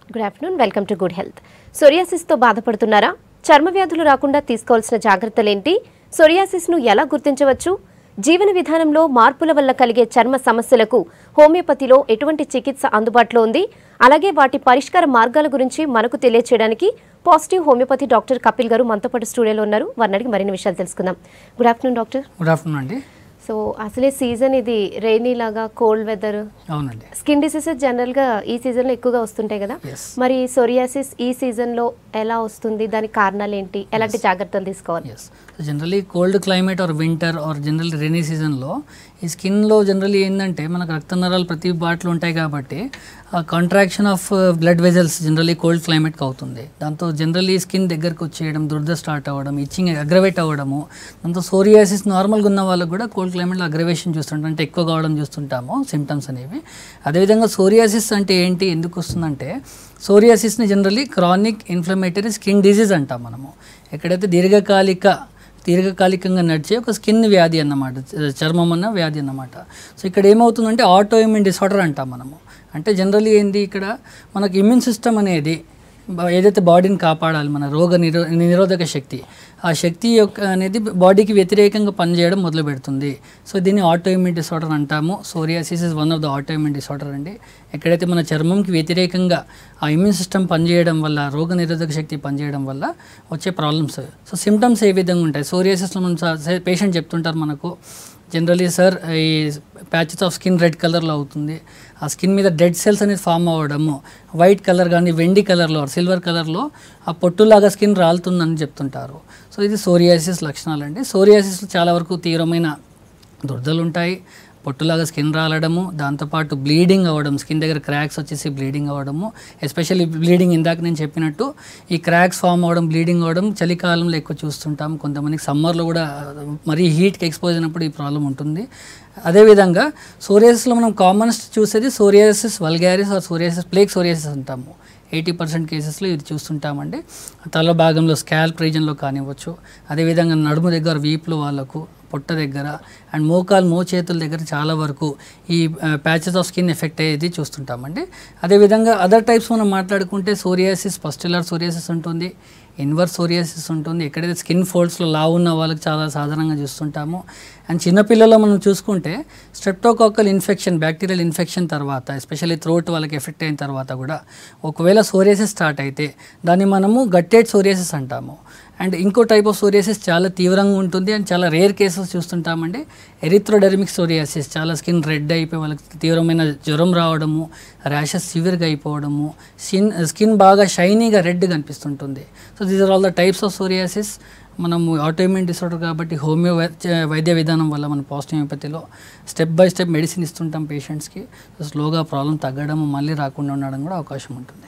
Good afternoon welcome to good health సొరియాసిస్తో బాధపడుతున్నారా చర్మ వ్యాధులు రాకుండా తీసుకోవాల్సిన జాగ్రత్తలేంటి సొరియాసిస్ను ఎలా గుర్తించవచ్చు జీవన విధానంలో మార్పుల వల్ల కలిగే చర్మ సమస్యలకు హోమియోపతిలో ఎటువంటి చికిత్స అందుబాటులో ఉంది అలాగే వాటి పరిష్కార మార్గాల గురించి మనకు తెలియచేయడానికి పాజిటివ్ హోమియోపతి డాక్టర్ కపిల్ గారు మనతో పాటు స్టూడియోలో ఉన్నారు వారిని అడిగి మరిన్ని విషయాలు తెలుసుకుందాం good afternoon doctor good afternoon అండి సో అసలే సీజన్ ఇది రెయినీ లాగా కోల్డ్ వెదర్ అవునండి స్కిన్ డిసీజెస్ జనరల్గా ఈ సీజన్లో ఎక్కువగా వస్తుంటాయి కదా Yes. మరి సోరియాసిస్ ఈ సీజన్లో ఎలా వస్తుంది దానికి కారణాలు ఏంటి ఎలాంటి జాగ్రత్తలు తీసుకోవాలి yes generally cold climate or winter or general rainy సీజన్లో ఈ స్కిన్లో జనరల్లీ ఏంటంటే మనకు రక్త నరాలు ప్రతి బాట్లో ఉంటాయి కాబట్టి ఆ contraction of blood vessels generally cold క్లైమేట్కి అవుతుంది దాంతో జనరల్లీ స్కిన్ దగ్గరకు వచ్చేయడం దురద స్టార్ట్ అవ్వడం ఇచ్చింగ్ అగ్రవేట్ అవ్వడము దాంతో సోరియాసిస్ నార్మల్గా ఉన్న వాళ్ళకు కూడా కోల్డ్ క్లైమేట్లో అగ్రవేషన్ చూస్తుంటాం అంటే ఎక్కువ కావడం చూస్తుంటాము సిమ్టమ్స్ అనేవి అదేవిధంగా సోరియాసిస్ అంటే ఏంటి ఎందుకు వస్తుందంటే సోరియాసిస్ని generally chronic inflammatory skin disease అంటాం మనము ఎక్కడైతే దీర్ఘకాలిక దీర్ఘకాలికంగా నడిచే ఒక స్కిన్ వ్యాధి అన్నమాట చ- చర్మం అన్న వ్యాధి అన్నమాట సో ఇక్కడ ఏమవుతుందంటే ఆటో ఇమ్యూన్ డిసార్డర్ అంటాం మనము అంటే జనరల్లీ ఏంది ఇక్కడ మనకు ఇమ్యూన్ సిస్టమ్ అనేది బ- ఏదైతే బాడీని కాపాడాలి మన రోగ నిరో నిరోధక శక్తి ఆ శక్తి యొక్క అనేది బాడీకి వ్యతిరేకంగా పనిచేయడం మొదలు పెడుతుంది సో దీన్ని ఆటో ఇమ్యూన్ డిసార్డర్ అంటాము psoriasis is one of the auto immune disorder అండి ఎక్కడైతే మన చర్మంకి వ్యతిరేకంగా ఆ ఇమ్యూన్ సిస్టమ్ పనిచేయడం వల్ల రోగ నిరోధక శక్తి పనిచేయడం వల్ల వచ్చే ప్రాబ్లమ్స్ సో సిమ్టమ్స్ ఏ విధంగా ఉంటాయి సోరియాసిస్లో మనం పేషెంట్ చెప్తుంటారు మనకు జనరలీ సార్ ఈ ప్యాచెస్ ఆఫ్ స్కిన్ రెడ్ కలర్లో అవుతుంది ఆ స్కిన్ మీద డెడ్ సెల్స్ అనేది ఫామ్ అవ్వడము వైట్ కలర్ కానీ వెండి కలర్లో సిల్వర్ కలర్లో ఆ పొట్టులాగా స్కిన్ రాలుతుందని చెప్తుంటారు సో ఇది సోరియాసిస్ లక్షణాలండి సోరియాసిస్లో చాలా వరకు తీవ్రమైన దురదలు ఉంటాయి పొట్టులాగా స్కిన్ రాలడము దాంతోపాటు బ్లీడింగ్ అవ్వడం స్కిన్ దగ్గర క్రాక్స్ వచ్చేసి బ్లీడింగ్ అవ్వడము ఎస్పెషల్లీ బ్లీడింగ్ ఇందాక నేను చెప్పినట్టు ఈ క్రాక్స్ ఫామ్ అవ్వడం బ్లీడింగ్ అవ్వడం చలికాలంలో ఎక్కువ చూస్తుంటాం కొంతమందికి సమ్మర్లో కూడా మరీ హీట్కి ఎక్స్పోజ్ అయినప్పుడు ఈ ప్రాబ్లం ఉంటుంది అదేవిధంగా సోరియాసిస్లో మనం కామనెస్ట్ చూసేది psoriasis vulgaris or psoriasis plaque psoriasis అంటాము ఎయిటీ పర్సెంట్ కేసెస్లో ఇది చూస్తుంటామండి తల భాగంలో స్కాల్ప్ రీజన్లో కానివ్వచ్చు అదేవిధంగా నడుము దగ్గర వీపులో వాళ్ళకు పొట్ట దగ్గర అండ్ మోకాలు మోచేతుల దగ్గర చాలా వరకు ఈ ప్యాచెస్ ఆఫ్ స్కిన్ ఎఫెక్ట్ అయ్యేది చూస్తుంటామండి అదేవిధంగా అదర్ టైప్స్ మనం మాట్లాడుకుంటే సోరియాసిస్ పస్టిలర్ సోరియాసిస్ ఉంటుంది ఇన్వర్స్ సోరియాసిస్ ఉంటుంది ఎక్కడైతే స్కిన్ ఫోల్డ్స్లో లావు ఉన్న వాళ్ళకి చాలా సాధారణంగా చూస్తుంటాము అండ్ చిన్నపిల్లల్లో మనం చూసుకుంటే స్ట్రెప్టోకాకల్ ఇన్ఫెక్షన్ బ్యాక్టీరియల్ ఇన్ఫెక్షన్ తర్వాత ఎస్పెషల్లీ థ్రోట్ వాళ్ళకి ఎఫెక్ట్ అయిన తర్వాత కూడా ఒకవేళ సోరియాసిస్ స్టార్ట్ అయితే దాన్ని మనము గట్టెడ్ సోరియాసిస్ అంటాము అండ్ ఇంకో టైప్ ఆఫ్ సోరియాసిస్ చాలా తీవ్రంగా ఉంటుంది అండ్ చాలా రేర్ కేసెస్ చూస్తుంటామండి ఎరిథ్రోడెర్మిక్ సోరియాసిస్ చాలా స్కిన్ రెడ్ అయిపోయి వాళ్ళకి తీవ్రమైన జ్వరం రావడము ర్యాషెస్ సివియర్గా అయిపోవడము స్కిన్ స్కిన్ బాగా షైనీగా రెడ్గా కనిపిస్తుంటుంది so these are all the types of psoriasis మనము ఆటోఇమ్యూన్ డిసార్డర్ కాబట్టి హోమియో వై- చ- వైద్య విధానం వల్ల మన పాజిటివ్ హోమియోపతిలో స్టెప్ బై స్టెప్ మెడిసిన్ ఇస్తుంటాం పేషెంట్స్కి సో స్లోగా ప్రాబ్లం తగ్గడం మళ్ళీ రాకుండా ఉండడం కూడా అవకాశం ఉంటుంది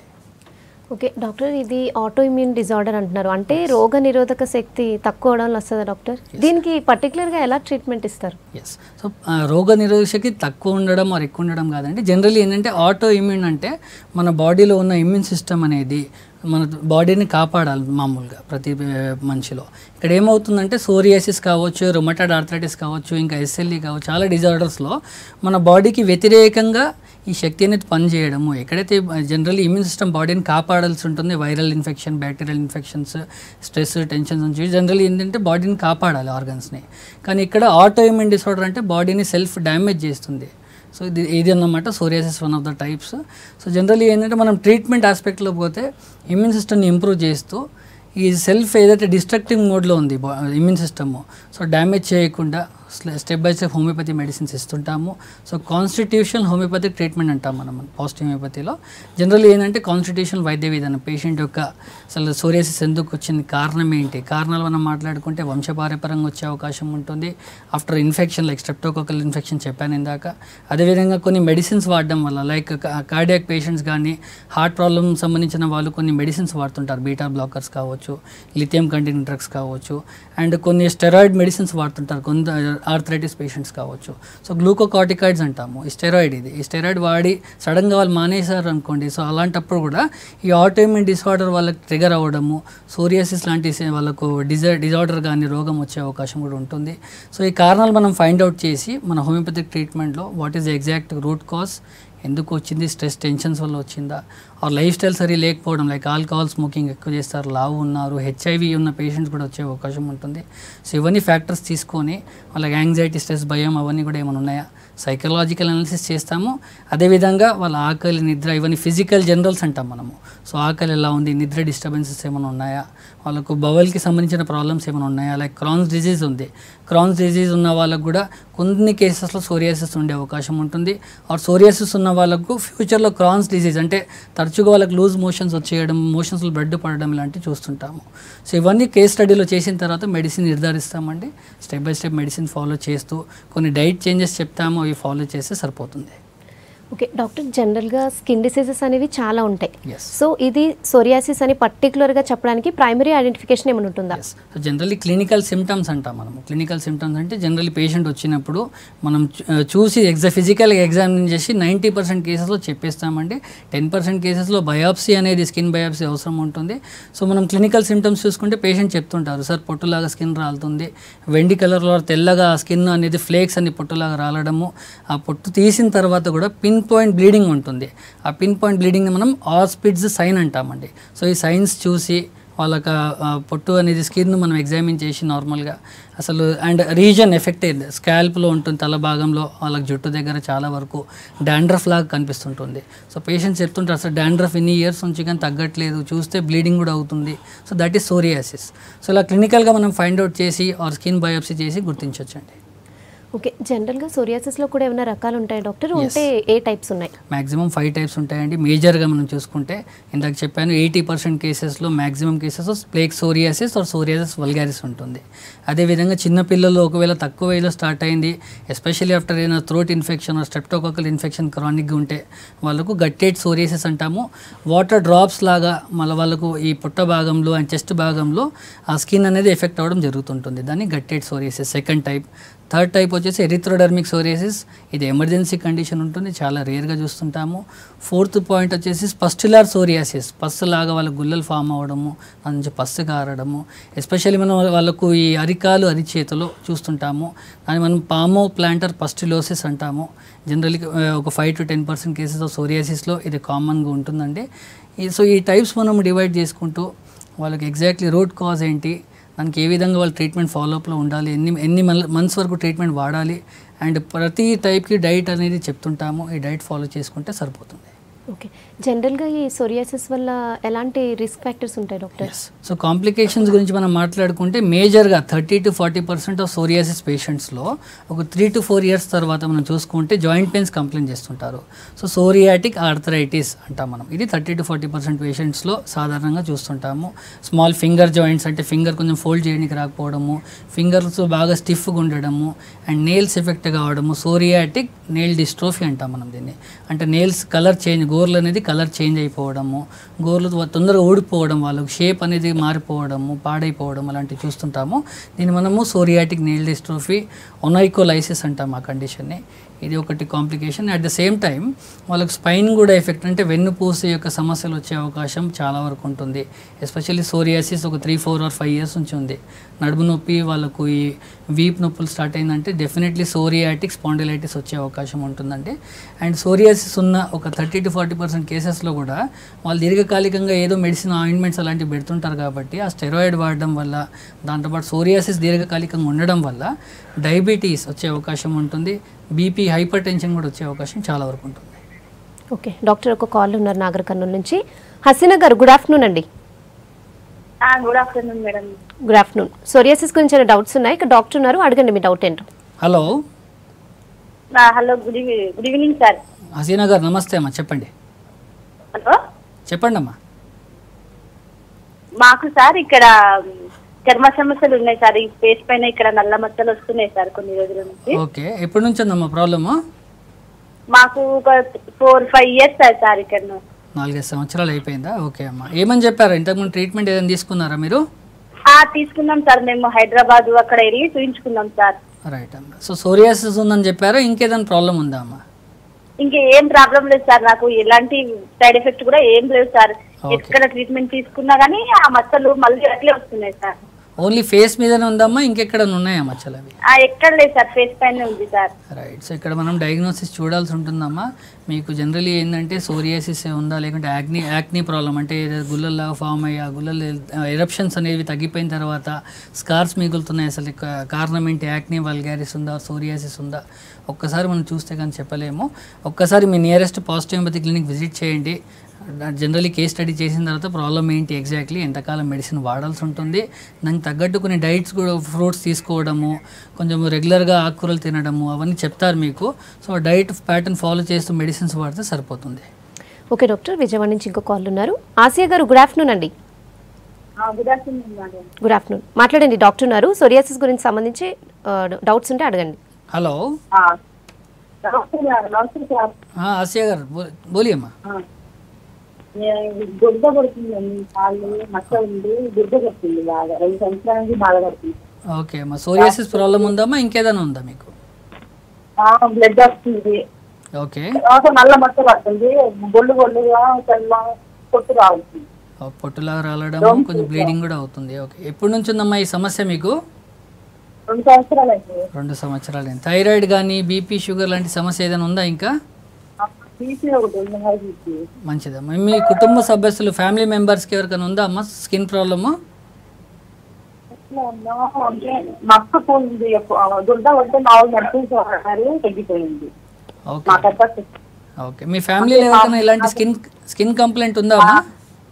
ఓకే డాక్టర్ ఇది ఆటో ఇమ్యూన్ డిజార్డర్ అంటున్నారు అంటే రోగ నిరోధక శక్తి తక్కువ అవడం వస్తుందా డాక్టర్ దీనికి పర్టికులర్గా ఎలా ట్రీట్మెంట్ ఇస్తారు ఎస్ సో ఆ, రోగ నిరోధక శక్తి తక్కువ ఉండడం మరి ఎక్కువ ఉండడం కాదండి జనరల్లీ ఏంటంటే ఆటో ఇమ్యూన్ అంటే మన బాడీలో ఉన్న ఇమ్యూన్ సిస్టమ్ అనేది మన బాడీని కాపాడాలి మామూలుగా ప్రతి ఆ, మనిషిలో ఇక్కడ ఏమవుతుందంటే సోరియాసిస్ కావచ్చు రొమటాడ్ ఆర్థరైటిస్ కావచ్చు ఇంకా ఎస్ఎల్ఈ కావచ్చు చాలా డిజార్డర్స్లో మన బాడీకి వ్యతిరేకంగా ఈ శక్తి అనేది పనిచేయడము ఎక్కడైతే జనరల్లీ ఇమ్యూన్ సిస్టమ్ బాడీని కాపాడాల్సి ఉంటుంది viral infection bacterial infections stress tensions నుంచి జనరల్లీ ఏంటంటే బాడీని కాపాడాలి ఆర్గన్స్ని కానీ ఇక్కడ ఆటో ఇమ్యూన్ డిసార్డర్ అంటే బాడీని సెల్ఫ్ డ్యామేజ్ చేస్తుంది సో ఇది ఇది అన్నమాట psoriasis one of the types so generally ఏంటంటే మనం ట్రీట్మెంట్ ఆస్పెక్ట్లో పోతే ఇమ్యూన్ సిస్టమ్ని ఇంప్రూవ్ చేస్తూ ఈ సెల్ఫ్ ఏదైతే డిస్ట్రక్టివ్ మోడ్లో ఉంది ఇమ్యూన్ సిస్టమ్ సో డ్యామేజ్ చేయకుండా step by step homeopathy medicines ఇస్తుంటాము సో కాన్స్టిట్యూషన్ హోమియోపతిక్ ట్రీట్మెంట్ అంటాం మనం పాజిటివ్ హోమియోపతిలో జనరల్ ఏంటంటే కాన్స్టిట్యూషన్ వైద్య విధానం పేషెంట్ యొక్క అసలు సోరియాసిస్ ఎందుకు వచ్చింది కారణం ఏంటి కారణాలు మనం మాట్లాడుకుంటే వంశపారపరంగా వచ్చే అవకాశం ఉంటుంది after infection like streptococcal infection చెప్పాను ఇందాక అదేవిధంగా కొన్ని మెడిసిన్స్ వాడడం వల్ల లైక్ కార్డియాక్ పేషెంట్స్ కానీ హార్ట్ ప్రాబ్లమ్ సంబంధించిన వాళ్ళు కొన్ని మెడిసిన్స్ వాడుతుంటారు బీటా బ్లాకర్స్ కావచ్చు లిథియం కంటెంట్ డ్రగ్స్ కావచ్చు అండ్ కొన్ని స్టెరాయిడ్ మెడిసిన్స్ వాడుతుంటారు కొంత ఆర్థరైటిస్ పేషెంట్స్ కావచ్చు సో గ్లూకోకాటికాయిడ్స్ అంటాము ఈ స్టెరాయిడ్ ఇది ఈ స్టెరాయిడ్ వాడి సడన్గా వాళ్ళు మానేశారు అనుకోండి సో అలాంటప్పుడు కూడా ఈ ఆటోఇమ్యూన్ డిసార్డర్ వాళ్ళకి ట్రిగర్ అవ్వడము సోరియాసిస్ లాంటి సే- వాళ్ళకు డిజా డిజార్డర్ కానీ రోగం వచ్చే అవకాశం కూడా ఉంటుంది సో ఈ కారణాలు మనం ఫైండ్ అవుట్ చేసి మన హోమియోపతిక్ ట్రీట్మెంట్లో what is the exact root cause ఎందుకు వచ్చింది స్ట్రెస్ టెన్షన్స్ వల్ల వచ్చిందా ఆ లైఫ్ స్టైల్ సరి లేకపోవడం లైక్ ఆల్కహాల్ స్మోకింగ్ ఎక్కువ చేస్తారు లావు ఉన్నారు హెచ్ఐవి ఉన్న పేషెంట్స్ కూడా వచ్చే అవకాశం ఉంటుంది సో ఇవన్నీ ఫ్యాక్టర్స్ తీసుకొని వాళ్ళకి యాంగ్జైటీ స్ట్రెస్ భయం అవన్నీ కూడా ఏమైనా ఉన్నాయా సైకలాజికల్ అనాలిసిస్ చేస్తాము అదేవిధంగా వాళ్ళ ఆకలి నిద్ర ఇవన్నీ ఫిజికల్ జనరల్స్ అంటాం మనము సో ఆకలి ఎలా ఉంది నిద్ర డిస్టర్బెన్సెస్ ఏమైనా ఉన్నాయా వాళ్ళకు బవల్కి సంబంధించిన ప్రాబ్లమ్స్ ఏమైనా ఉన్నాయా లైక్ క్రాన్స్ డిజీజ్ ఉంది క్రాన్స్ డిజీజ్ ఉన్న వాళ్ళకు కూడా కొన్ని కేసెస్లో సోరియాసిస్ ఉండే అవకాశం ఉంటుంది ఆర్ సోరియాసిస్ ఉన్న వాళ్ళకు ఫ్యూచర్లో క్రాన్స్ డిజీజ్ అంటే తరచుగా వాళ్ళకి లూజ్ మోషన్స్ వచ్చేయడం మోషన్స్లో బ్లడ్ పడడం ఇలాంటివి చూస్తుంటాము సో ఇవన్నీ కేస్ స్టడీలో చేసిన తర్వాత మెడిసిన్ నిర్ధారిస్తామండి step by step medicine follow చేస్తూ కొన్ని డైట్ చేంజెస్ చెప్తాము అవి ఫాలో చేస్తే సరిపోతుంది ఓకే డాక్టర్ జనరల్గా స్కిన్ డిసీజెస్ అనేవి చాలా ఉంటాయి ఎస్ సో ఇది సోరియాసిస్ అని పర్టికులర్గా చెప్పడానికి ప్రైమరీ ఐడెంటిఫికేషన్ ఏమైనా ఉంటుందా yes so generally clinical symptoms అంటాం మనము క్లినికల్ సిమ్టమ్స్ అంటే జనరల్లీ పేషెంట్ వచ్చినప్పుడు మనం చూ- ఆ, చూసి ఎగ్జా ఫిజికల్గా ఎగ్జామిన్ చేసి నైంటీ పర్సెంట్ కేసెస్లో చెప్పేస్తామండి టెన్ పర్సెంట్ కేసెస్లో బయాప్సీ అనేది స్కిన్ బయాప్సీ అవసరం ఉంటుంది సో మనం క్లినికల్ సిమ్టమ్స్ చూసుకుంటే పేషెంట్ చెప్తుంటారు సార్ పొట్టులాగా స్కిన్ రాలుతుంది వెండి కలర్లో తెల్లగా స్కిన్ అనేది ఫ్లేక్స్ అని పొట్టులాగా రాలడము ఆ పొట్టు తీసిన తర్వాత కూడా పిన్ పాయింట్ బ్లీడింగ్ ఉంటుంది ఆ పిన్ పాయింట్ బ్లీడింగ్ని మనం ఆస్పిడ్స్ సైన్ అంటామండి సో ఈ సైన్స్ చూసి వాళ్ళకి ఆ- ఆ పొట్టు అనేది స్కిన్ మనం ఎగ్జామిన్ చేసి నార్మల్గా అసలు అండ్ రీజన్ ఎఫెక్టెడ్ స్కాల్ప్లో ఉంటుంది తల భాగంలో వాళ్ళకి జుట్టు దగ్గర చాలా వరకు డాండ్రఫ్ లాగా కనిపిస్తుంటుంది సో పేషెంట్స్ చెప్తుంటారు అసలు డాండ్రఫ్ ఇన్ని ఇయర్స్ నుంచి కానీ తగ్గట్లేదు చూస్తే బ్లీడింగ్ కూడా అవుతుంది so that is psoriasis so ఇలా క్లినికల్గా మనం ఫైండ్ అవుట్ చేసి ఆర్ స్కిన్ బయోప్సీ చేసి గుర్తించవచ్చండి ఓకే జనరల్గా సోరియాసిస్లో కూడా ఏమైనా రకాలు ఉంటాయి డాక్టర్ ఉంటే ఏ టైప్స్ ఉన్నాయి మ్యాక్సిమం ఫైవ్ టైప్స్ ఉంటాయండి మేజర్గా మనం చూసుకుంటే ఇందాక చెప్పాను ఎయిటీ పర్సెంట్ కేసెస్లో maximum cases plaque psoriasis or psoriasis vulgaris ఉంటుంది అదేవిధంగా చిన్నపిల్లల్లో ఒకవేళ తక్కువ ఏజ్లో స్టార్ట్ అయింది ఎస్పెషల్లీ ఆఫ్టర్ ఏదైనా throat infection or streptococcal infection క్రానిక్గా ఉంటే వాళ్ళకు గట్టేట్ సోరియాసిస్ అంటాము వాటర్ డ్రాప్స్ లాగా మళ్ళీ వాళ్ళకు ఈ పుట్ట భాగంలో అండ్ చెస్ట్ భాగంలో ఆ స్కిన్ అనేది ఎఫెక్ట్ అవ్వడం జరుగుతుంటుంది దాన్ని guttate psoriasis second type third type వచ్చేసి ఎరిథ్రోడర్మిక్ సోరియాసిస్ ఇది ఎమర్జెన్సీ కండిషన్ ఉంటుంది చాలా రేర్గా చూస్తుంటాము ఫోర్త్ పాయింట్ వచ్చేసి పస్టులార్ సోరియాసిస్ పస్సు లాగా వాళ్ళ గుల్లలు ఫామ్ అవ్వడము దాని నుంచి పస్సు కారడము ఎస్పెషల్లీ మనం వాళ్ళకు ఈ అరికాలు అరిచేతులు చూస్తుంటాము దాన్ని మనం పామో ప్లాంటర్ పస్టులోసిస్ అంటాము జనరల్లీ ఒక five to ten percent cases of సోరియాసిస్లో ఇది కామన్గా ఉంటుందండి ఈ సో ఈ టైప్స్ మనం డివైడ్ చేసుకుంటూ వాళ్ళకి ఎగ్జాక్ట్లీ రూట్ కాజ్ ఏంటి దానికి ఏ విధంగా వాళ్ళు ట్రీట్మెంట్ ఫాలోఅప్లో ఉండాలి ఎన్ని ఎన్ని మంత్స్ వరకు ట్రీట్మెంట్ వాడాలి అండ్ ప్రతి టైప్కి డైట్ అనేది చెప్తుంటాము ఈ డైట్ ఫాలో చేసుకుంటే సరిపోతుంది ఓకే జనరల్గా ఈ సోరియాసిస్ వల్ల ఎలాంటి రిస్క్ ఫ్యాక్టర్స్ ఉంటాయి డాక్టర్ ఎస్ సో కాంప్లికేషన్స్ గురించి మనం మాట్లాడుకుంటే మేజర్గా thirty to forty percent of psoriasis పేషెంట్స్లో ఒక త్రీ టు ఫోర్ ఇయర్స్ తర్వాత మనం చూసుకుంటే జాయింట్ పెయిన్స్ కంప్లైంట్ చేస్తుంటారు సో సోరియాటిక్ ఆర్థరైటిస్ అంటాం మనం ఇది థర్టీ టు ఫార్టీ పర్సెంట్ పేషెంట్స్లో సాధారణంగా చూస్తుంటాము స్మాల్ ఫింగర్ జాయింట్స్ అంటే ఫింగర్ కొంచెం ఫోల్డ్ చేయడానికి రాకపోవడము ఫింగర్స్ బాగా స్టిఫ్గా ఉండడము అండ్ నేల్స్ ఎఫెక్ట్ కావడము సోరియాటిక్ నేల్ డిస్ట్రోఫీ అంటాం మనం దీన్ని అంటే నేల్స్ కలర్ చేంజ్ గోర్లు అనేది కలర్ చేంజ్ అయిపోవడము గోర్లు త్వ- తొందరగా ఊడిపోవడం వాళ్ళకి షేప్ అనేది మారిపోవడము పాడైపోవడం అలాంటివి చూస్తుంటాము దీన్ని మనము సోరియాటిక్ నేల్ డిస్ట్రోఫీ ఒనైకోలైసిస్ అంటాం ఆ కండిషన్ని ఇది ఒకటి complication at the same time వాళ్ళకి స్పైన్ కూడా ఎఫెక్ట్ అంటే వెన్నుపూస యొక్క సమస్యలు వచ్చే అవకాశం చాలా వరకు ఉంటుంది ఎస్పెషల్లీ సోరియాసిస్ ఒక three four or five years నుంచి ఉంది నడుము నొప్పి వాళ్ళకు ఈ వీప్ నొప్పులు స్టార్ట్ అయిందంటే డెఫినెట్లీ సోరియాటిక్ స్పాండిలైటిస్ వచ్చే అవకాశం ఉంటుందండి అండ్ సోరియాసిస్ ఉన్న ఒక థర్టీ టు ఫార్టీ పర్సెంట్ కేసెస్లో కూడా వాళ్ళు దీర్ఘకాలికంగా ఏదో మెడిసిన్ ఆయింట్మెంట్స్ అలాంటివి పెడుతుంటారు కాబట్టి ఆ స్టెరాయిడ్ వాడడం వల్ల దాంతోపాటు సోరియాసిస్ దీర్ఘకాలికంగా ఉండడం వల్ల డయాబెటీస్ వచ్చే అవకాశం ఉంటుంది బీపీ హైపర్ టెన్షన్ కూడా వచ్చే అవకాశం చాలా వరకు ఉంటుంది ఓకే డాక్టర్ ఒక కాల్ ఉన్నారు నాగర్ కర్నూలు నుంచి హసీనా గారు గుడ్ ఆఫ్టర్నూన్ అండి good afternoon madam good afternoon psoriasis గురించి ఏమైనా డౌట్స్ ఉన్నాయి ఇక్కడ డాక్టర్ ఉన్నారు అడగండి మీ డౌట్ ఏంటో hello hello good evening good evening sir Haseena గారు నమస్తే అమ్మా చెప్పండి హలో చెప్పండి అమ్మా మాకు సార్ ఇక్కడ చర్మ సమస్యలు ఉన్నాయి సార్ ఈ ఫేస్ పైన ఇక్కడ నల్ల మచ్చలు వస్తున్నాయి సార్ కొన్ని రోజుల నుంచి ఓకే ఎప్పటి నుంచి ఉందమ్మా ప్రాబ్లము మాకు ఒక four five years sir sir ఇక్కడ నాలుగైదు సంవత్సరాలు అయిపోయిందా ఓకే అమ్మా ఏమని చెప్పారు ఇంతకుముందు ట్రీట్మెంట్ ఏదైనా తీసుకున్నారా మీరు ఆ, తీసుకున్నాం సార్ మేము హైదరాబాద్ అక్కడ వెళ్ళి చూపించుకున్నాం సార్ రైట్ అమ్మా సో సోరియాసిస్ ఉందని చెప్పారా ఇంకేదైనా ప్రాబ్లం ఉందా అమ్మా ఇంకా ఏం ప్రాబ్లం లేదు సార్ నాకు ఎలాంటి సైడ్ ఎఫెక్ట్ కూడా ఏం లేదు సార్ Okay. ఎక్కడ ట్రీట్మెంట్ తీసుకున్నా గానీ ఆ మచ్చలు మళ్ళీ అట్లే వస్తున్నాయి సార్ ఓన్లీ ఫేస్ మీదనే ఉందమ్మా ఇంకెక్కడ ఉన్నాయా మచ్చలు అవి ఆ, ఎక్కడ లేదు సార్ ఫేస్ పైన ఉంది సార్ రైట్ సో ఇక్కడ మనం డయాగ్నోసిస్ చూడాల్సి ఉంటుందమ్మా మీకు జనరలీ ఏంటంటే సోరియాసిస్ ఉందా లేకుంటే యాక్నీ యాక్నీ ప్రాబ్లం అంటే ఏదో గుల్లల్లా ఫామ్ అయ్యి ఆ గుల్లలు ఎరప్షన్స్ అనేవి తగ్గిపోయిన తర్వాత స్కార్స్ మిగులుతున్నాయి అసలు ఇక కారణం ఏంటి యాక్నీ వల్గారిస్ ఉందా సోరియాసిస్ ఉందా ఒక్కసారి మనం చూస్తే కానీ చెప్పలేము ఒక్కసారి మీ nearest positive homeopathy clinic visit చేయండి జనరలీ కేస్ స్టడీ చేసిన తర్వాత ప్రాబ్లం ఏంటి ఎగ్జాక్ట్లీ ఎంతకాలం మెడిసిన్ వాడాల్సి ఉంటుంది దానికి తగ్గట్టు కొన్ని డైట్స్ కూడా ఫ్రూట్స్ తీసుకోవడము కొంచెం రెగ్యులర్గా ఆకుకూరలు తినడము అవన్నీ చెప్తారు మీకు సో డైట్ ప్యాటర్న్ ఫాలో చేస్తూ మెడిసిన్స్ వాడితే సరిపోతుంది ఓకే డాక్టర్ విజయవాడ నుంచి ఇంకో కాల్ ఉన్నారు ఆసియా గారు గుడ్ ఆఫ్టర్నూన్ అండి good afternoon madam good afternoon మాట్లాడండి డాక్టర్ ఉన్నారు సోరియాసిస్ గురించి సంబంధించి డౌట్స్ ఉంటే అడగండి హలో నమస్తే మేడం నమస్తే సార్ ఆసియా గారు బో- బోలియే అమ్మా దుర్గ పడుతుందండి కాళ్ళు మచ్చ ఉంది దుర్గ పడుతుంది బాగా రెండు సంవత్సరాల నుంచి బాగా పడుతుంది ఓకే అమ్మా సోరియాసిస్ ప్రాబ్లం ఉందమ్మా ఇంకేదైనా ఉందా మీకు బ్లడ్ వస్తుంది ఓకే తర్వాత నల్ల మచ్చ పడుతుంది బొల్లు బొల్లుగా తెల్ల కొట్టు రావుతుంది ఆ, పొట్టులాగా రాలడము కొంచెం బ్లీడింగ్ కూడా అవుతుంది ఓకే ఎప్పటి నుంచి ఉందమ్మా ఈ సమస్య మీకు రెండు సంవత్సరాలు అయితే రెండు సంవత్సరాలు థైరాయిడ్ కానీ బీపీ షుగర్ లాంటి సమస్య ఏదైనా ఉందా ఇంకా తీసి ఒకటి ఉంది హై బీపీ మంచిదమ్మా మీ కుటుంబ సభ్యస్తులు ఫ్యామిలీ మెంబర్స్కి ఎవరికైనా ఉందా అమ్మా స్కిన్ ప్రాబ్లము ఎట్లా ఉన్నా అంటే మక్క పోయింది దుర్గ పడితే నాలుగు మెడిసిన్స్ వాడారు తగ్గిపోయింది ఓకే మా పెద్ద ఓకే మీ ఫ్యామిలీలో ఎవరికైనా ఇలాంటి స్కిన్ స్కిన్ కంప్లైంట్ ఉందా అమ్మా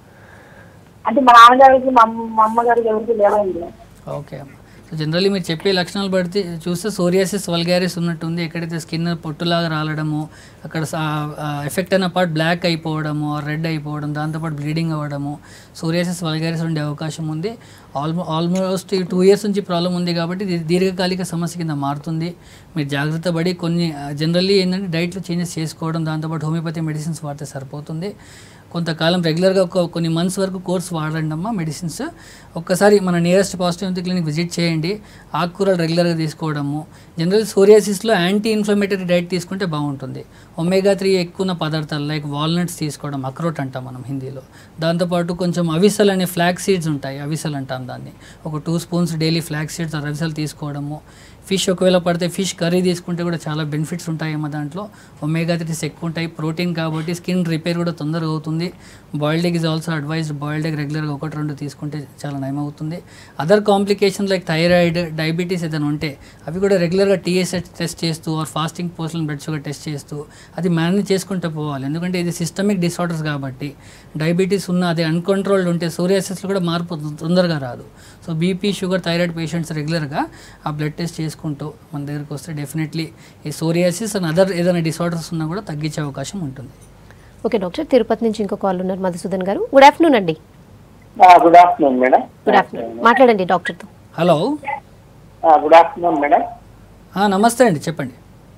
అంటే మా నాన్నగారికి మా అమ్మ మా అమ్మగారికి ఎవరికి లేవండి ఓకే అమ్మా సో జనరల్లీ మీరు చెప్పే లక్షణాలు బట్టి చూస్తే సోరియాసిస్ వల్గారిస్ ఉన్నట్టుంది ఎక్కడైతే స్కిన్ పొట్టులాగా రాలడము అక్కడ ఎఫెక్ట్ అయిన పార్ట్ బ్లాక్ అయిపోవడము రెడ్ అయిపోవడం దాంతోపాటు బ్లీడింగ్ అవ్వడము సోరియాసిస్ వల్గారిస్ ఉండే అవకాశం ఉంది ఆల్మో ఆల్మోస్ట్ ఈ టూ ఇయర్స్ నుంచి ప్రాబ్లం ఉంది కాబట్టి ఇది దీర్ఘకాలిక సమస్య కింద మారుతుంది మీరు జాగ్రత్త పడి కొన్ని జనరల్లీ ఏంటంటే డైట్లో చేంజెస్ చేసుకోవడం దాంతోపాటు హోమియోపతి మెడిసిన్స్ వాడితే సరిపోతుంది కొంతకాలం రెగ్యులర్గా ఒక కొన్ని మంత్స్ వరకు కోర్స్ వాడండి అమ్మా మెడిసిన్స్ ఒక్కసారి మన నియరెస్ట్ పాజిటివ్ క్లినిక్ విజిట్ చేయండి ఆకుకూరలు రెగ్యులర్గా తీసుకోవడము జనరల్ సోరియాసిస్లో యాంటీ ఇన్ఫ్లమేటరీ డైట్ తీసుకుంటే బాగుంటుంది ఒమేగా త్రీ ఎక్కువ ఉన్న పదార్థాలు లైక్ వాల్నట్స్ తీసుకోవడం అక్రోట్ అంటాం మనం హిందీలో దాంతోపాటు కొంచెం అవిసల్ అనే ఫ్లాక్ సీడ్స్ ఉంటాయి అవిసల్ అంటాం దాన్ని ఒక two spoons daily flax seeds or అవిసల్ తీసుకోవడము ఫిష్ ఒకవేళ పడితే ఫిష్ కర్రీ తీసుకుంటే కూడా చాలా బెనిఫిట్స్ ఉంటాయేమో దాంట్లో ఒమేగా త్రీస్ ఎక్కువ ఉంటాయి ప్రోటీన్ కాబట్టి స్కిన్ రిపేర్ కూడా తొందరగా అవుతుంది boiled egg is also advised boiled egg రెగ్యులర్గా ఒకటి రెండు తీసుకుంటే చాలా నయం అవుతుంది other complication like thyroid diabetes ఏదైనా ఉంటే అవి కూడా రెగ్యులర్గా టీఎస్హెచ్ టెస్ట్ చేస్తూ or fasting postal blood sugar test చేస్తూ అది మేనేజ్ చేసుకుంటూ పోవాలి ఎందుకంటే ఇది సిస్టమిక్ డిసార్డర్స్ కాబట్టి డయాబెటీస్ ఉన్న అది అన్కంట్రోల్డ్ ఉంటే సోరియాసిస్లో కూడా మార్పు తొందరగా రాదు so BP sugar thyroid patients రెగ్యులర్గా ఆ బ్లడ్ టెస్ట్ చేసుకుంటూ మన దగ్గరికి వస్తే డెఫినెట్లీ ఈ సోరియాసిస్ అండ్ అదర్ ఏదైనా డిసార్డర్స్ ఉన్నా కూడా తగ్గించే అవకాశం ఉంటుంది ఓకే డాక్టర్ తిరుపతి నుంచి ఇంకో కాల్ ఉన్నారు మధుసూదన్ గారు గుడ్ ఆఫ్టర్నూన్ అండి good afternoon madam good afternoon మాట్లాడండి డాక్టర్తో హలో గుడ్ ఆఫ్టర్నూన్ మేడం ఆ, నమస్తే అండి చెప్పండి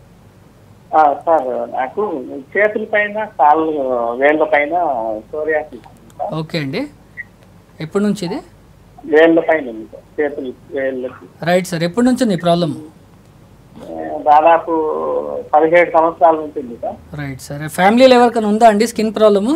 సార్ నాకు చేతుల పైన కాళ్ళు వేళ్ళ పైన సోరియాసిస్ ఉంది సార్. ఓకే అండి ఎప్పటి నుంచి ఇది వేళ్ళ పైన ఉంది సార్ చేతులు వేళ్ళకి రైట్ సార్ ఎప్పటి నుంచి ఉంది ప్రాబ్లమ్ ఆ, దాదాపు పదిహేడు సంవత్సరాల నుంచి ఉంది సార్ రైట్ సార్ ఫ్యామిలీలో ఎవరికైనా ఉందా అండి స్కిన్ ప్రాబ్లము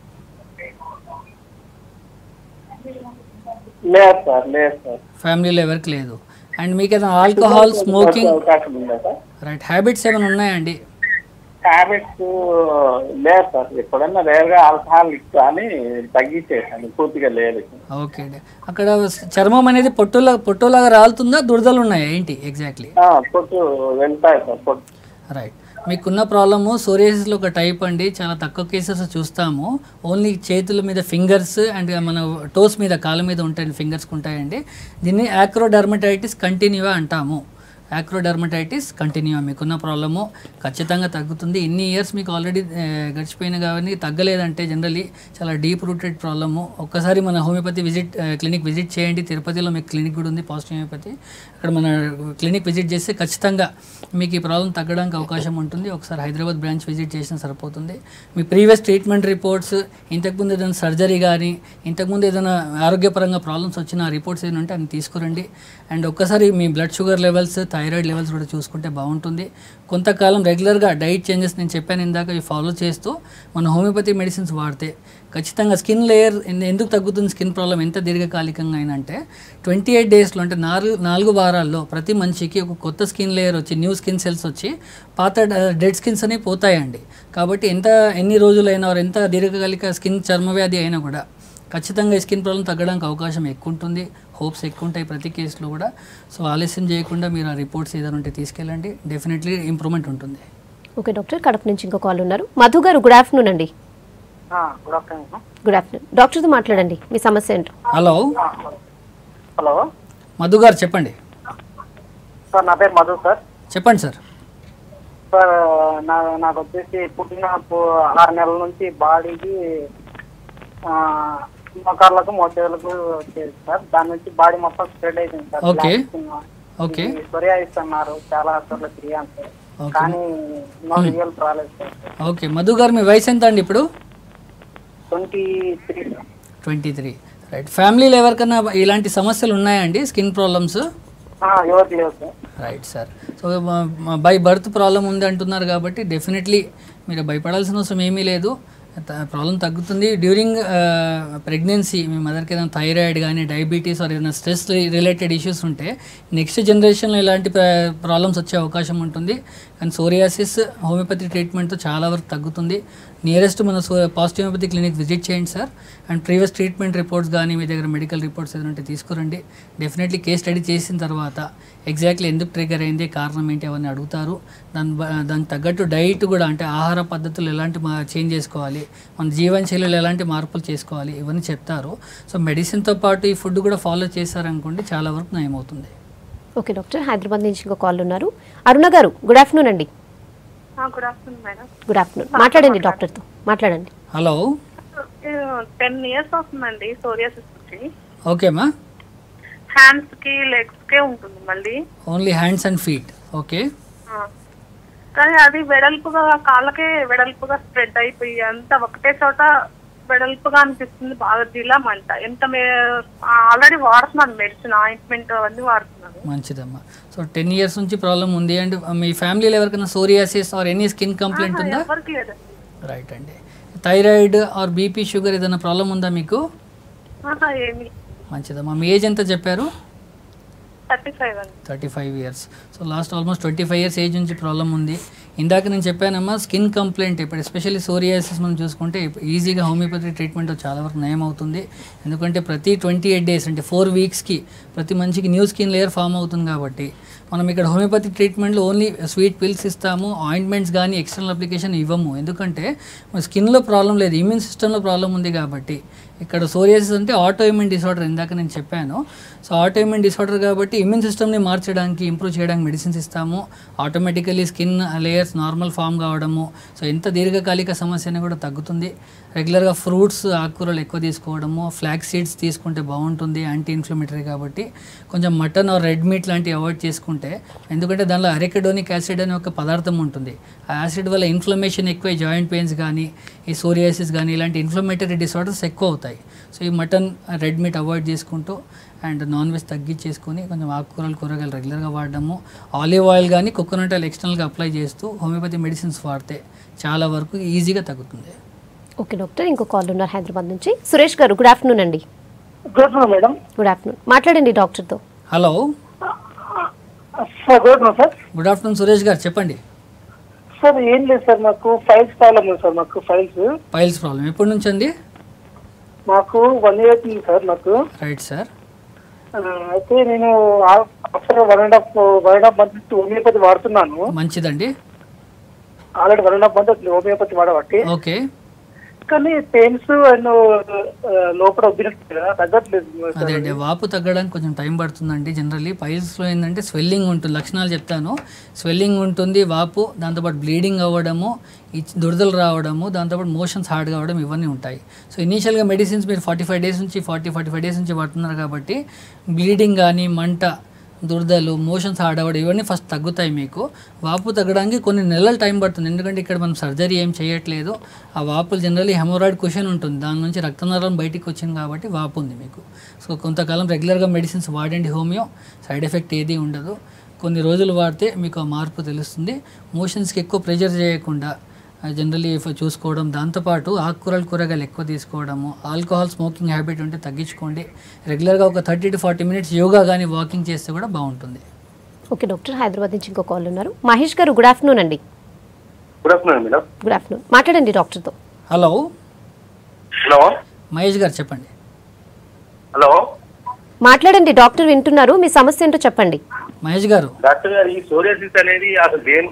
లేదు సార్ లేదు సార్ ఫ్యామిలీలో ఎవరికి లేదు అండ్ మీకు ఏదైనా ఆల్కహాల్ స్మోకింగ్ అవకాశం ఉందా సార్ రైట్ హ్యాబిట్స్ ఏమైనా ఉన్నాయండి హ్యాబిట్స్ లేదు సార్ ఎప్పుడన్నా రేరుగా ఆల్కహాల్ కానీ తగ్గించేసాను పూర్తిగా లేదు ఓకే అండి అక్కడ చర్మం అనేది పొట్టులా పొట్టులాగా రాలుతుందా దురదలు ఉన్నాయా ఏంటి ఎగ్జాక్ట్లీ ఆ, పొట్టు వెళ్తాయి సార్ పొట్టు రైట్ మీకున్న ప్రాబ్లము సోరియాసిస్లో ఒక టైప్ అండి చాలా తక్కువ కేసెస్ చూస్తాము ఓన్లీ చేతుల మీద ఫింగర్స్ అండ్ మన టోస్ మీద కాళ్ళ మీద ఉంటాయి ఫింగర్స్ ఉంటాయండి దీన్ని యాక్రోడర్మటైటిస్ కంటిన్యూవా అంటాము యాక్రోడర్మటైటిస్ కంటిన్యూ మీకున్న ప్రాబ్లము ఖచ్చితంగా తగ్గుతుంది ఇన్ని ఇయర్స్ మీకు ఆల్రెడీ గడిచిపోయిన కాబట్టి తగ్గలేదంటే జనరలీ చాలా డీప్ రూటెడ్ ప్రాబ్లము ఒక్కసారి మన హోమియోపతి విజిట్ క్లినిక్ విజిట్ చేయండి తిరుపతిలో మీకు క్లినిక్ కూడా ఉంది పాజిటివ్ హోమియోపతి అక్కడ మన క్లినిక్ విజిట్ చేస్తే ఖచ్చితంగా మీకు ఈ ప్రాబ్లం తగ్గడానికి అవకాశం ఉంటుంది ఒకసారి హైదరాబాద్ బ్రాంచ్ విజిట్ చేసినా సరిపోతుంది మీ ప్రీవియస్ ట్రీట్మెంట్ రిపోర్ట్స్ ఇంతకుముందు ఏదైనా సర్జరీ కానీ ఇంతకుముందు ఏదైనా ఆరోగ్యపరంగా ప్రాబ్లమ్స్ వచ్చిన ఆ రిపోర్ట్స్ ఏదైనా ఉంటే అన్ని తీసుకురండి అండ్ ఒక్కసారి మీ blood sugar levels thyroid levels కూడా చూసుకుంటే బాగుంటుంది కొంతకాలం రెగ్యులర్గా డైట్ చేంజెస్ నేను చెప్పాను ఇందాక ఇవి ఫాలో చేస్తూ మన హోమియోపతి మెడిసిన్స్ వాడితే ఖచ్చితంగా స్కిన్ లేయర్ ఎందుకు తగ్గుతుంది స్కిన్ ప్రాబ్లం ఎంత దీర్ఘకాలికంగా అయినా అంటే ట్వంటీ ఎయిట్ డేస్లో అంటే నాలుగు నాలుగు వారాల్లో ప్రతి మనిషికి ఒక కొత్త స్కిన్ లేయర్ వచ్చి న్యూ స్కిన్ సెల్స్ వచ్చి పాత డెడ్ స్కిన్స్ అనేవి పోతాయండి కాబట్టి ఎంత ఎన్ని రోజులైనా or ఎంత దీర్ఘకాలిక స్కిన్ చర్మవ్యాధి అయినా కూడా ఖచ్చితంగా ఈ స్కిన్ ప్రాబ్లం తగ్గడానికి అవకాశం ఎక్కువ ఉంటుంది హోప్స్ ఎక్కువ ఉంటాయి ప్రతి కేసులో కూడా సో ఆలస్యం చేయకుండా మీరు ఆ రిపోర్ట్స్ ఏదైనా ఉంటే తీసుకెళ్ళండి డెఫినెట్లీ ఇంప్రూవ్మెంట్ ఉంటుంది ఓకే డాక్టర్ కడప నుంచి ఇంకో కాల్ ఉన్నారు మధు గారు గుడ్ ఆఫ్టర్నూన్ అండి గుడ్ ఆఫ్టర్నూన్ గుడ్ ఆఫ్టర్నూన్ డాక్టర్తో మాట్లాడండి మీ సమస్య ఏంటో హలో హలో మధు గారు చెప్పండి సార్ నా పేరు మధు సార్ చెప్పండి సార్ సార్ నా నాకు వచ్చేసి పుట్టిన పు- ఆరు నెలల నుంచి బాడీకి మోకాళ్ళకు మోచేతులకు వచ్చేది సార్ దాని నుంచి బాడీ మొత్తం స్ప్రెడ్ అయిపోయింది sir Okay. Black skin. Okay ఇది సొరియాసిస్ అన్నారు చాలా సార్లు తిరిగాను సార్ ఓకే కానీ నో రిజల్ట్ రాలేదు సార్ ఓకే మధు గారు మీ వయసు ఎంత అండి ఇప్పుడు twenty three twenty three right ఫ్యామిలీలో ఎవరికైనా ఇలాంటి సమస్యలు ఉన్నాయండి స్కిన్ ప్రాబ్లమ్స్ ఎవరికి లేదు sir right sir so by birth problem ఉంది అంటున్నారు కాబట్టి డెఫినెట్లీ మీరు భయపడాల్సిన అవసరం ఏమీ లేదు ప్రాబ్లం తగ్గుతుంది డ్యూరింగ్ ప్రెగ్నెన్సీ మీ మదర్కి ఏదైనా థైరాయిడ్ కానీ డయాబెటీస్ ఆర్ ఏదైనా స్ట్రెస్ రిలేటెడ్ ఇష్యూస్ ఉంటే నెక్స్ట్ జనరేషన్లో ఇలాంటి ప్రాబ్లమ్స్ వచ్చే అవకాశం ఉంటుంది కానీ సోరియాసిస్ హోమియోపతి ట్రీట్మెంట్తో చాలా వరకు తగ్గుతుంది నియరెస్ట్ మన so positive homeopathy clinic visit చేయండి sir and previous treatment reports కానీ మీ దగ్గర మెడికల్ రిపోర్ట్స్ ఏదైనా ఉంటే తీసుకురండి డెఫినెట్లీ కేస్ స్టడీ చేసిన తర్వాత ఎగ్జాక్ట్లీ ఎందుకు ట్రిగర్ అయింది కారణం ఏంటి అవన్నీ అడుగుతారు దాని బ- దానికి తగ్గట్టు డైట్ కూడా అంటే ఆహార పద్ధతులు ఎలాంటి మా చేంజ్ చేసుకోవాలి మన జీవనశైలిలో ఎలాంటి మార్పులు చేసుకోవాలి ఇవన్నీ చెప్తారు సో మెడిసిన్తో పాటు ఈ ఫుడ్ కూడా ఫాలో చేశారనుకోండి చాలా వరకు నయమవుతుంది ఓకే డాక్టర్ హైదరాబాద్ నుంచి ఇంకో కాల్ ఉన్నారు అరుణ గారు గుడ్ ఆఫ్టర్నూన్ అండి good afternoon madam good afternoon మాట్లాడండి డాక్టర్తో మాట్లాడండి హలో టెన్ ఇయర్స్ అవుతుందండి సోరియాసిస్ వచ్చి ఓకేమా హ్యాండ్స్ కి లెగ్స్ కే ఉంటుంది మళ్ళీ only hands and feet okay ఆ. కానీ అది వెడల్పుగా కాళ్ళకే వెడల్పుగా స్ప్రెడ్ అయిపోయి అంతా ఒకటే చోట వెడల్పుగా అనిపిస్తుంది బాగా జిలామంట ఎంత ఆల్రెడీ వాడుతున్నాను మెడిసిన్ ఆయింట్మెంట్ అవన్నీ వాడుతున్నాను మంచిదమ్మా సో టెన్ ఇయర్స్ నుంచి ప్రాబ్లం ఉంది అండ్ మీ ఫ్యామిలీలో ఎవరికైనా psoriasis or any skin complaint ఉందా ఎవరికి లేదు రైట్ అండి థైరాయిడ్ ఆర్ బీపీ షుగర్ ఏదైనా ప్రాబ్లం ఉందా మీకు ఆహా, ఏమి మంచిదమ్మా మీ ఏజ్ ఎంత చెప్పారు థర్టీ ఫైవ్ అండి thirty five years so last almost twenty five years age నుంచి ప్రాబ్లం ఉంది ఇందాక నేను చెప్పానమ్మా స్కిన్ కంప్లైంట్ ఇప్పుడు ఎస్పెషల్లీ సోరియాసిస్ మనం చూసుకుంటే ఈజీగా హోమియోపతి ట్రీట్మెంట్ చాలా వరకు నయం అవుతుంది ఎందుకంటే ప్రతి ట్వంటీ ఎయిట్ డేస్ అంటే ఫోర్ వీక్స్కి ప్రతి మనిషికి న్యూ స్కిన్ లేయర్ ఫామ్ అవుతుంది కాబట్టి మనం ఇక్కడ హోమియోపతి ట్రీట్మెంట్లో ఓన్లీ స్వీట్ పిల్స్ ఇస్తాము ఆయింట్మెంట్స్ కానీ ఎక్స్టర్నల్ అప్లికేషన్ ఇవ్వము ఎందుకంటే మన స్కిన్లో ప్రాబ్లం లేదు ఇమ్యూన్ సిస్టంలో ప్రాబ్లం ఉంది కాబట్టి ఇక్కడ సోరియాసిస్ అంటే ఆటో ఇమ్యూన్ డిసార్డర్ ఇందాక నేను చెప్పాను సో ఆటో ఇమ్యూన్ డిసార్డర్ కాబట్టి ఇమ్యూన్ సిస్టమ్ని మార్చడానికి ఇంప్రూవ్ చేయడానికి మెడిసిన్స్ ఇస్తాము automatically skin layers normal form కావడము సో ఎంత దీర్ఘకాలిక సమస్య అయినా కూడా తగ్గుతుంది రెగ్యులర్గా ఫ్రూట్స్ ఆకుకూరలు ఎక్కువ తీసుకోవడము ఫ్లాక్ సీడ్స్ తీసుకుంటే బాగుంటుంది యాంటీ ఇన్ఫ్లమేటరీ కాబట్టి కొంచెం మటన్ ఆర్ రెడ్ మీట్ లాంటివి అవాయిడ్ చేసుకుంటే ఎందుకంటే దానిలో అరెకడోనిక్ యాసిడ్ అనే ఒక పదార్థం ఉంటుంది ఆ యాసిడ్ వల్ల ఇన్ఫ్లమేషన్ ఎక్కువ జాయింట్ పెయిన్స్ కానీ ఈ సోరియాసిస్ కానీ ఇలాంటి ఇన్ఫ్లమేటరీ డిసార్డర్స్ ఎక్కువ అవుతాయి సో ఈ మటన్ రెడ్ మీట్ అవాయిడ్ చేసుకుంటూ అండ్ నాన్ వెజ్ తగ్గించేసుకొని కొంచెం ఆకుకూరలు కూరగాయలు రెగ్యులర్గా వాడడము ఆలివ్ ఆయిల్ కానీ కోకోనట్ ఆయిల్ ఎక్స్టర్నల్గా అప్లై చేస్తూ హోమియోపతి మెడిసిన్స్ వాడితే చాలా వరకు ఈజీగా తగ్గుతుంది ఓకే డాక్టర్ ఇంకో కాల్ ఉన్నారు హైదరాబాద్ నుంచి సురేష్ గారు గుడ్ ఆఫ్టర్నూన్ అండి గుడ్ మేడం గుడ్ ఆఫ్టర్నూన్ మాట్లాడండి డాక్టర్తో hello sir good sir good afternoon Suresh garu చెప్పండి సార్ ఏం లేదు సార్ మాకు ఫైల్స్ ప్రాబ్లం ఉంది సార్ మాకు ఫైల్స్ పైల్స్ ప్రాబ్లం ఎప్పటి నుంచి అండి మాకు వన్ ఇయర్ అవుతుంది సార్ మాకు రైట్ సార్ ఆ, అయితే నేను after one and half one and half month నుంచి హోమియోపతి వాడుతున్నాను మంచిదండి already one and half month అవుతుంది హోమియోపతి వాడబట్టి ఓకే కానీ పెయిన్స్ అండ్ లోపల ఉబ్బినట్టు కదా తగ్గట్లేదు సార్. అదే అండి వాపు తగ్గడానికి కొంచెం టైం పడుతుందండి జనరల్లీ పైల్స్లో ఏంటంటే స్వెల్లింగ్ ఉంటుంది లక్షణాలు చెప్తాను స్వెల్లింగ్ ఉంటుంది వాపు దాంతోపాటు బ్లీడింగ్ అవ్వడము ఈ దురదలు రావడము దాంతోపాటు మోషన్స్ హార్డ్ కావడం ఇవన్నీ ఉంటాయి సో ఇనీషియల్గా మెడిసిన్స్ మీరు ఫార్టీ ఫైవ్ డేస్ నుంచి ఫార్టీ ఫార్టీ ఫైవ్ డేస్ నుంచి పడుతున్నారు కాబట్టి బ్లీడింగ్ కానీ మంట దురదలు మోషన్స్ హార్డ్ అవ్వడం ఇవన్నీ ఫస్ట్ తగ్గుతాయి మీకు వాపు తగ్గడానికి కొన్ని నెలలు టైం పడుతుంది ఎందుకంటే ఇక్కడ మనం సర్జరీ ఏం చేయట్లేదు ఆ వాపులు జనరల్లీ హెమోరాయిడ్ క్వశ్చన్ ఉంటుంది దాని నుంచి రక్తనాళం బయటికి వచ్చింది కాబట్టి వాపు ఉంది మీకు సో కొంతకాలం రెగ్యులర్గా మెడిసిన్స్ వాడండి హోమియో సైడ్ ఎఫెక్ట్ ఏది ఉండదు కొన్ని రోజులు వాడితే మీకు ఆ మార్పు తెలుస్తుంది మోషన్స్కి ఎక్కువ ప్రెషర్ చేయకుండా జనరలీ చూసుకోవడం దాంతోపాటు ఆకుకూరలు కూరగాయలు ఎక్కువ తీసుకోవడము ఆల్కహాల్ స్మోకింగ్ హ్యాబిట్ ఉంటే తగ్గించుకోండి రెగ్యులర్గా ఒక thirty to forty minutes yoga కానీ వాకింగ్ చేస్తే కూడా బాగుంటుంది ఓకే డాక్టర్ హైదరాబాద్ నుంచి ఇంకో కాల్ ఉన్నారు మహేష్ గారు గుడ్ ఆఫ్టర్నూన్ అండి good afternoon madam good afternoon మాట్లాడండి డాక్టర్తో హలో హలో మహేష్ గారు చెప్పండి హలో మాట్లాడండి డాక్టర్ వింటున్నారు మీ సమస్య ఏంటో చెప్పండి మహేష్ గారు డాక్టర్ గారు ఈ సోరియాసిస్ అనేది అసలు దేని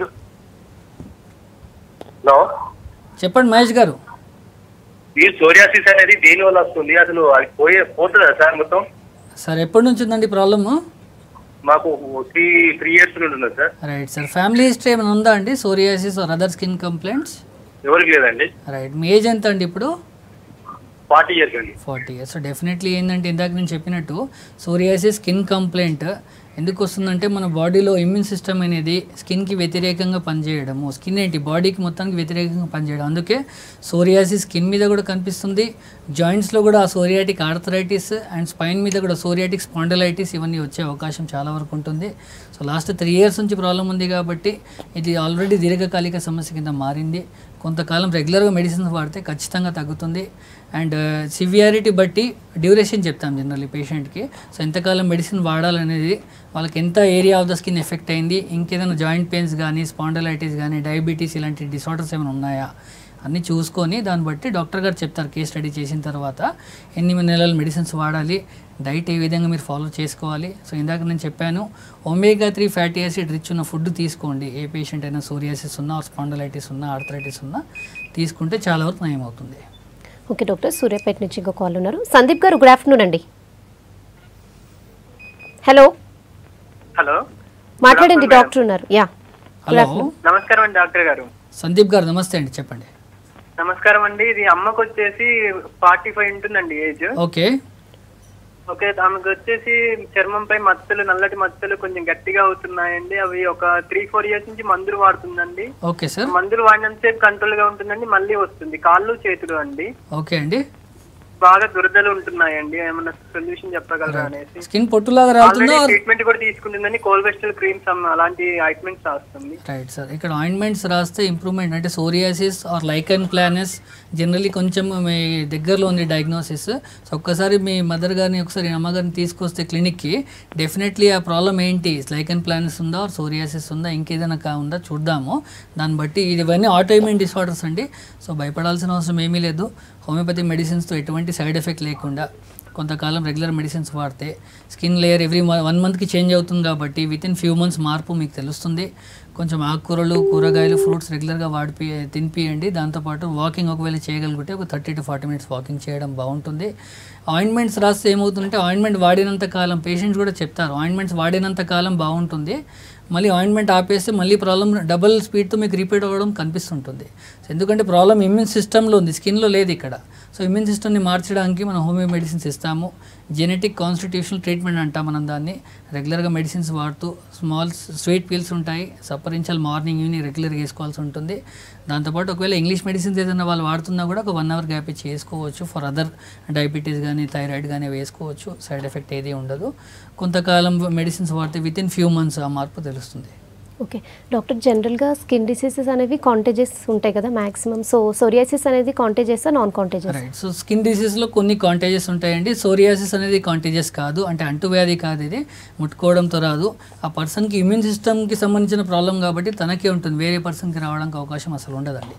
హలో చెప్పండి మహేష్ గారు ఈ సోరియాసిస్ అనేది దేని వల్ల వస్తుంది అసలు అది పోయే పోతుందా సార్ మొత్తం సార్ ఎప్పటి నుంచి ఉందండి ప్రాబ్లము మాకు త్రీ త్రీ ఇయర్స్ నుండి ఉన్నది sir right sir family history ఏమైనా ఉందా అండి psoriasis or other skin complaints ఎవరికి లేదండి రైట్ మీ ఏజ్ ఎంత అండి ఇప్పుడు ఫార్టీ ఇయర్స్ అండి ఫార్టీ ఇయర్స్ సో డెఫినెట్లీ ఏంటంటే ఇందాక నేను చెప్పినట్టు సోరియాసిస్ స్కిన్ కంప్లైంట్ ఎందుకు వస్తుందంటే మన బాడీలో ఇమ్యూన్ సిస్టమ్ అనేది స్కిన్కి వ్యతిరేకంగా పనిచేయడము స్కిన్ ఏంటి బాడీకి మొత్తానికి వ్యతిరేకంగా పనిచేయడం అందుకే సోరియాసిస్ స్కిన్ మీద కూడా కనిపిస్తుంది జాయింట్స్లో కూడా ఆ సోరియాటిక్ ఆర్థరైటిస్ అండ్ స్పైన్ మీద కూడా సోరియాటిక్ స్పాండలైటిస్ ఇవన్నీ వచ్చే అవకాశం చాలా వరకు ఉంటుంది సో లాస్ట్ త్రీ ఇయర్స్ నుంచి ప్రాబ్లం ఉంది కాబట్టి ఇది ఆల్రెడీ దీర్ఘకాలిక సమస్య కింద మారింది కొంతకాలం రెగ్యులర్గా మెడిసిన్స్ వాడితే ఖచ్చితంగా తగ్గుతుంది అండ్ సివియారిటీ బట్టి డ్యూరేషన్ చెప్తాం జనరల్లీ పేషెంట్కి సో ఎంతకాలం మెడిసిన్ వాడాలనేది వాళ్ళకి ఎంత area of the skin affect అయింది ఇంకేదైనా జాయింట్ పెయిన్స్ కానీ స్పాండలైటిస్ కానీ డయాబెటీస్ ఇలాంటి డిసార్డర్స్ ఏమైనా ఉన్నాయా అన్నీ చూసుకొని దాన్ని బట్టి డాక్టర్ గారు చెప్తారు కేస్ స్టడీ చేసిన తర్వాత ఎన్ని నెలలు మెడిసిన్స్ వాడాలి డైట్ ఏ విధంగా మీరు ఫాలో చేసుకోవాలి సో ఇందాక నేను చెప్పాను omega three fatty acid rich ఉన్న ఫుడ్ తీసుకోండి ఏ పేషెంట్ అయినా సోరియాసిస్ ఉన్నా స్పాండలైటిస్ ఉన్నా ఆర్థరైటిస్ ఉన్నా తీసుకుంటే చాలా వరకు నయం అవుతుంది ఓకే డాక్టర్ సూర్యాపేట నుంచి ఇంకో కాల్ ఉన్నారు సందీప్ గారు గుడ్ ఆఫ్టర్నూన్ అండి హలో హలో మాట్లాడండి డాక్టర్ ఉన్నారు యా హలో నమస్కారం అండి డాక్టర్ గారు సందీప్ గారు నమస్తే అండి చెప్పండి నమస్కారం అండి ఇది అమ్మకు వచ్చేసి ఫార్టీ ఫైవ్ ఉంటుందండి ఏజ్ ఓకే ఓకే ఆమెకు వచ్చేసి చర్మంపై మచ్చలు నల్లటి మచ్చలు కొంచెం గట్టిగా అవుతున్నాయండి అవి ఒక త్రీ ఫోర్ ఇయర్స్ నుంచి మందులు వాడుతుందండి ఓకే సార్ మందులు వాడినంతసేపు కంట్రోల్ గా ఉంటుందండి మళ్ళీ వస్తుంది కాళ్ళు చేతులు అండి ఓకే అండి బాగా దురదలు ఉంటున్నాయండి ఏమన్నా సొల్యూషన్ చెప్పగలరా అనేసి స్కిన్ పొట్టులాగా రాలుతుందా ఆల్రెడీ ట్రీట్మెంట్ కూడా తీసుకుంటుందని కోల్వెస్టల్ క్రీమ్స్ అలాంటి ఆయింట్మెంట్స్ రాస్తుంది రైట్ సార్ ఇక్కడ ఆయింట్మెంట్స్ రాస్తే ఇంప్రూవ్మెంట్ అంటే సోరియాసిస్ ఆర్ లైకన్ ప్లానెస్ జనరల్లీ కొంచెం మీ దగ్గరలో ఉంది డయాగ్నోసిస్ సో ఒక్కసారి మీ మదర్ గారిని ఒకసారి అమ్మగారిని తీసుకొస్తే క్లినిక్కి డెఫినెట్లీ ఆ ప్రాబ్లం ఏంటి లైకన్ ప్లానెస్ ఉందా ఆర్ సోరియాసిస్ ఉందా ఇంకేదైనా కా ఉందా చూద్దాము దాన్ని బట్టి ఇవన్నీ ఆటోఇమ్యూన్ డిసార్డర్స్ అండి సో భయపడాల్సిన అవసరం ఏమీ లేదు హోమియోపతి మెడిసిన్స్తో ఎటువంటి సైడ్ ఎఫెక్ట్ లేకుండా కొంతకాలం రెగ్యులర్ మెడిసిన్స్ వాడితే స్కిన్ లేయర్ ఎవ్రీ వన్ మంత్కి చేంజ్ అవుతుంది కాబట్టి విత్ ఇన్ ఫ్యూ మంత్స్ మార్పు మీకు తెలుస్తుంది కొంచెం ఆకుకూరలు కూరగాయలు ఫ్రూట్స్ రెగ్యులర్గా వాడిపి తినిపియండి దాంతోపాటు వాకింగ్ ఒకవేళ చేయగలిగితే ఒక thirty to forty minutes walking చేయడం బాగుంటుంది ఆయింట్మెంట్స్ రాస్తే ఏమవుతుందంటే ఆయింట్మెంట్ వాడినంత కాలం పేషెంట్స్ కూడా చెప్తారు ఆయింట్మెంట్స్ వాడినంత కాలం బాగుంటుంది మళ్ళీ ఆయింట్మెంట్ ఆపేస్తే మళ్ళీ ప్రాబ్లం డబుల్ స్పీడ్తో మీకు రిపీట్ అవ్వడం కనిపిస్తుంటుంది సో ఎందుకంటే ప్రాబ్లం ఇమ్యూన్ సిస్టంలో ఉంది స్కిన్లో లేదు ఇక్కడ సో ఇమ్యూన్ సిస్టమ్ని మార్చడానికి మనం హోమియో మెడిసిన్స్ ఇస్తాము జెనెటిక్ కాన్స్టిట్యూషనల్ ట్రీట్మెంట్ అంటాం మనం దాన్ని రెగ్యులర్గా మెడిసిన్స్ వాడుతూ స్మాల్ స్వీట్ పీల్స్ ఉంటాయి సప్పరించాలి మార్నింగ్ ఈవినింగ్ రెగ్యులర్గా వేసుకోవాల్సి ఉంటుంది దాంతోపాటు ఒకవేళ ఇంగ్లీష్ మెడిసిన్స్ ఏదైనా వాళ్ళు వాడుతున్నా కూడా ఒక వన్ అవర్ గ్యాప్ ఇచ్చి వేసుకోవచ్చు ఫర్ అదర్ డయాబెటీస్ కానీ థైరాయిడ్ కానీ వేసుకోవచ్చు సైడ్ ఎఫెక్ట్ ఏది ఉండదు కొంతకాలం మెడిసిన్స్ వాడితే విత్ ఇన్ ఫ్యూ మంత్స్ ఆ మార్పు తెలుస్తుంది ఓకే డాక్టర్ జనరల్గా స్కిన్ డిసీజెస్ అనేవి కాంటేజెస్ ఉంటాయి కదా మాక్సిమం సో సోరియాసిస్ అనేది contagious non contagious right so skin డిసీజ్లో కొన్ని కాంటేజెస్ ఉంటాయండి సోరియాసిస్ అనేది కాంటేజెస్ కాదు అంటే అంటువ్యాధి కాదు ఇది ముట్టుకోవడంతో రాదు ఆ పర్సన్కి ఇమ్యూన్ సిస్టమ్కి సంబంధించిన ప్రాబ్లం కాబట్టి తనకే ఉంటుంది వేరే పర్సన్కి రావడానికి అవకాశం అసలు ఉండదండి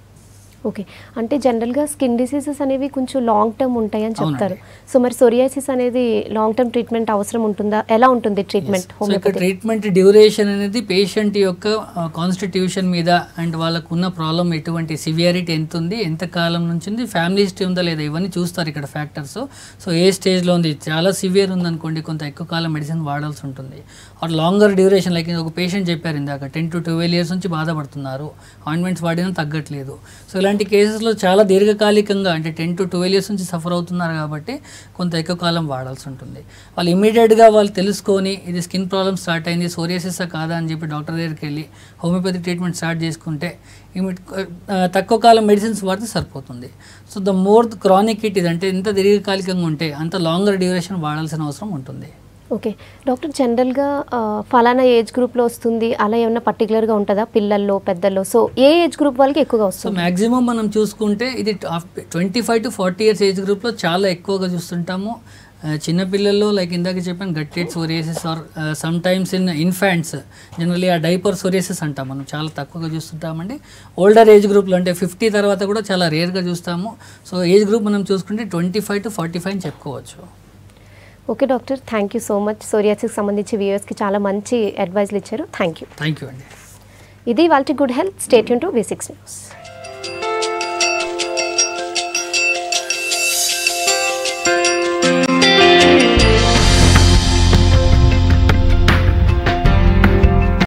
ఓకే అంటే జనరల్గా స్కిన్ డిసీజెస్ అనేవి కొంచెం లాంగ్ టర్మ్ ఉంటాయి అని చెప్తారు సో మరి సోరియాసిస్ అనేది లాంగ్ టర్మ్ ట్రీట్మెంట్ అవసరం ఉంటుందా ఎలా ఉంటుంది ట్రీట్మెంట్ సో ఇక్కడ హోమియోపతి ట్రీట్మెంట్ డ్యూరేషన్ అనేది పేషెంట్ యొక్క కాన్స్టిట్యూషన్ మీద అండ్ వాళ్ళకు ఉన్న ప్రాబ్లం ఎటువంటి సివియారిటీ ఎంత ఉంది ఎంత కాలం నుంచి ఉంది ఫ్యామిలీ హిస్టరీ ఉందా లేదా ఇవన్నీ చూస్తారు ఇక్కడ ఫ్యాక్టర్స్ సో ఏ స్టేజ్లో ఉంది చాలా సివియర్ ఉందనుకోండి కొంత ఎక్కువ కాలం మెడిసిన్ వాడాల్సి ఉంటుంది ఆర్ లాంగర్ డ్యూరేషన్ లైక్ ఒక పేషెంట్ చెప్పారు ఇందాక టెన్ టు ట్వెల్వ్ ఇయర్స్ నుంచి బాధపడుతున్నారు ఆయింట్మెంట్స్ వాడినా తగ్గట్లేదు సో ఇలాంటి కేసెస్లో చాలా దీర్ఘకాలికంగా అంటే టెన్ టు ట్వెల్వ్ ఇయర్స్ నుంచి సఫర్ అవుతున్నారు కాబట్టి కొంత ఎక్కువ కాలం వాడాల్సి ఉంటుంది వాళ్ళు ఇమీడియట్గా వాళ్ళు తెలుసుకొని ఇది స్కిన్ ప్రాబ్లమ్ స్టార్ట్ అయింది సోరియాసిసా కాదా అని చెప్పి డాక్టర్ దగ్గరికి వెళ్ళి హోమియోపతి ట్రీట్మెంట్ స్టార్ట్ చేసుకుంటే ఇమీడి తక్కువ కాలం మెడిసిన్స్ వాడితే సరిపోతుంది so the more chronic it ఇది అంటే ఎంత దీర్ఘకాలికంగా ఉంటే అంత లాంగర్ డ్యూరేషన్ వాడాల్సిన అవసరం ఉంటుంది ఓకే డాక్టర్ జనరల్గా ఆ, ఫలానా ఏజ్ గ్రూప్లో వస్తుంది అలా ఏమన్నా పర్టికులర్గా ఉంటుందా పిల్లల్లో పెద్దల్లో సో ఏ ఏజ్ గ్రూప్ వాళ్ళకి ఎక్కువగా సో వస్తుంది మ్యాక్సిమం మనం చూసుకుంటే ఇది twenty five to forty years age గ్రూప్లో చాలా ఎక్కువగా చూస్తుంటాము ఆ, చిన్న పిల్లల్లో లైక్ ఇందాక చెప్పాను guttate psoriasis or sometimes in infants generally ఆ డైపర్ సోరియాసిస్ అంటాం మనం చాలా తక్కువగా చూస్తుంటామండి ఓల్డర్ ఏజ్ గ్రూప్లో అంటే ఫిఫ్టీ తర్వాత కూడా చాలా రేర్గా చూస్తాము సో ఏజ్ గ్రూప్ మనం చూసుకుంటే twenty five to forty five అని చెప్పుకోవచ్చు okay doctor thank you so much సోరియాసిస్కి సంబంధించి వ్యూయర్స్కి చాలా మంచి అడ్వైజ్లు ఇచ్చారు థ్యాంక్ యూ థ్యాంక్ యూ అండి ఇది వాళ్ళ good health stay tuned to V six news